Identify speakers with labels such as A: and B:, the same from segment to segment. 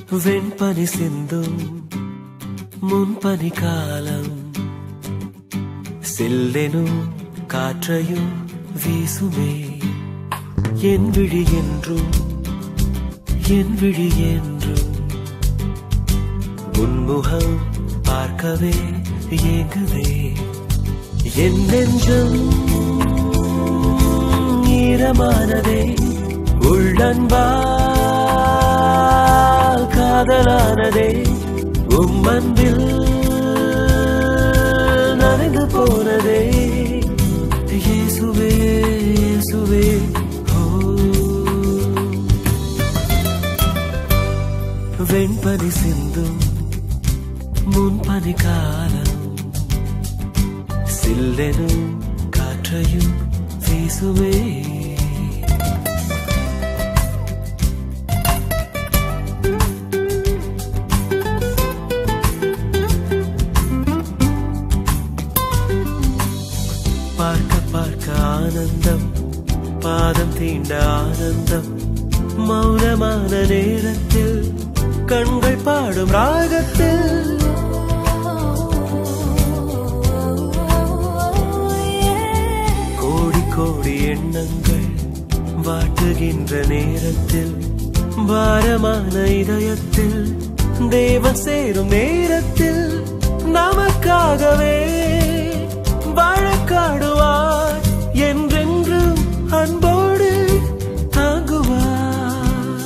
A: வெண்பனி சிந்தும் முன்பனி காலம் சில்லெனும் காற்றையும் வீசுமே என் விழி என்றும் என் விழி என்றும் உன்முகம் பார்க்கவே ஏங்குதே என் நெஞ்சம் ஈரமானதே உள்ளன்பால் காதலானதே உம்மன்பில் நனைந்து போனதே இயேசுவே இயேசுவே ஓ வெண்பனி சிந்தும் முன்பனி காலம் சில்லெனும் காற்றையும் வீசுவே பார்க்க பார்க்க ஆனந்தம் பாதம் தீண்ட ஆனந்தம் மௌனமான நேரத்தில் கண்கள் பாடும் ராகத்தில் கோடி கோடி எண்ணங்கள் வாட்டுகின்ற நேரத்தில் பாரமான இதயத்தில் தேவன் சேரும் நேரத்தில் நமக்காகவே வழக்காடுவார் என்றென்றும் அன்போடு தாங்குவார்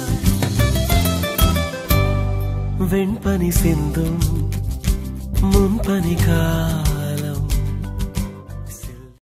A: வெண்பனி சிந்தும் முன்பனி கா